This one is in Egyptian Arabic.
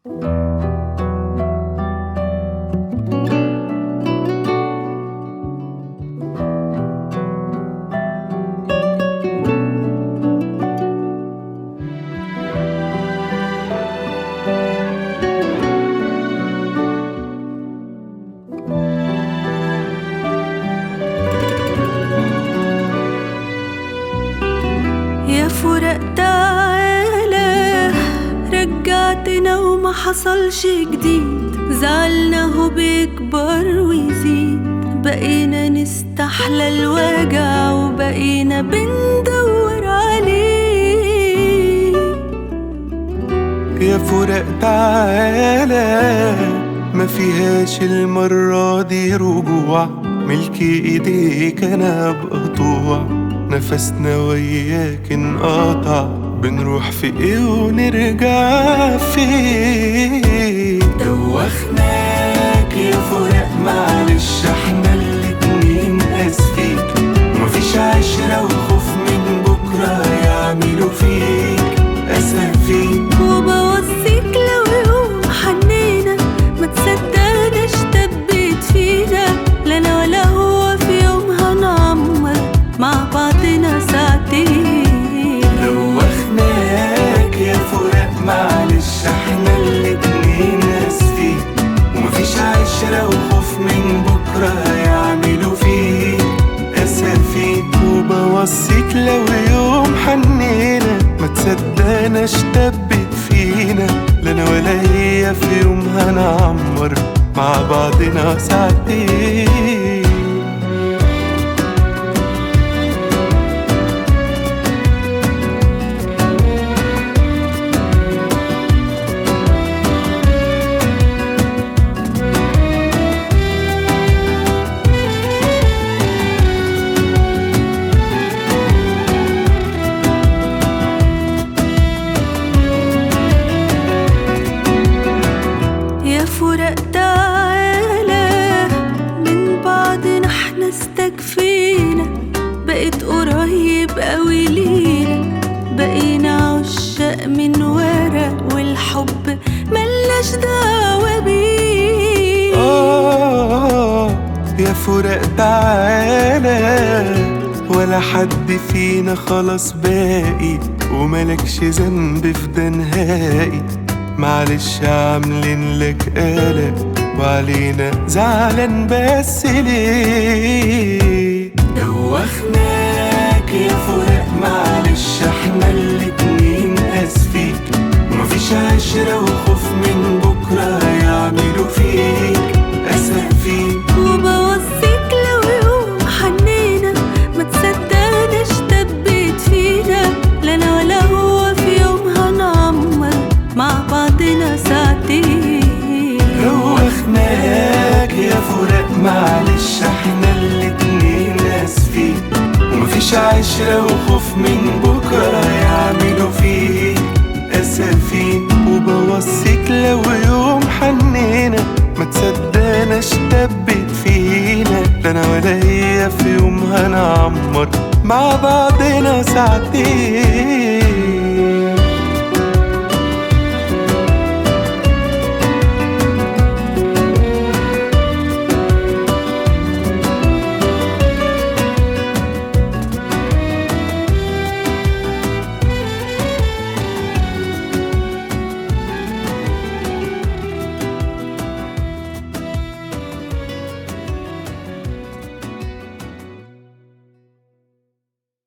يا فرق تعالى رجعتنا وما حصلش جديد زعلنا هو بيكبر ويزيد بقينا نستحلى الوجع وبقينا بندور عليه يا فرق تعالى ما فيهاش المرة دي رجوع ملك ايديك انا بقطوع نفسنا وياك انقطع بنروح في ايه ونرجع فين دوخناك يا فرق معلش احنا الاتنين اسفين ومفيش عشرة وخوف من بكرة يعملوا فيك اسفين وبوصيك لو يوم حنينا ما تصدقناش دبت فينا لا انا ولا هو في يوم هنعمر مع بعضنا ساعتين دوخناك يا فراق معلش احنا الاتنين اسفين ومفيش عشرة وخوف من بكرة يعملوا فيك اسفين وبوصيك لو يوم حنينا ما تصدقناش دبت فينا لا انا ولا هي في يوم هنعمر مع بعضنا ساعتين يا فرق تعالى من بعدنا احنا استكفينا بقيت قريب قوي لينا بقينا عشاق من ورق والحب ملناش دعوة بيه آه يا فرق تعالى ولا حد فينا خلاص باقي وملكش ذنب في ده نهائي معلش عاملين لك قلق وعلينا زعلان بس ليه دوخناك يا فرق معلش احنا الاتنين اسفين ومفيش عشرة وخوف من بكرة يعملوا فيك اسفين وبوصيك لو يوم حنينا ما تصدقناش دبت فينا لا انا ولا هو في يوم هنعمر مع بعضنا ساعتين دوخناك يا فرق معلش احنا الاتنين اسفين ومفيش عشرة وخوف من بكرة يعملوا فيك اسفين وبوصيك لو يوم حنينا ما تصدقناش دبت فينا لا انا ولا هي في يوم هنعمر مع بعضنا ساعتين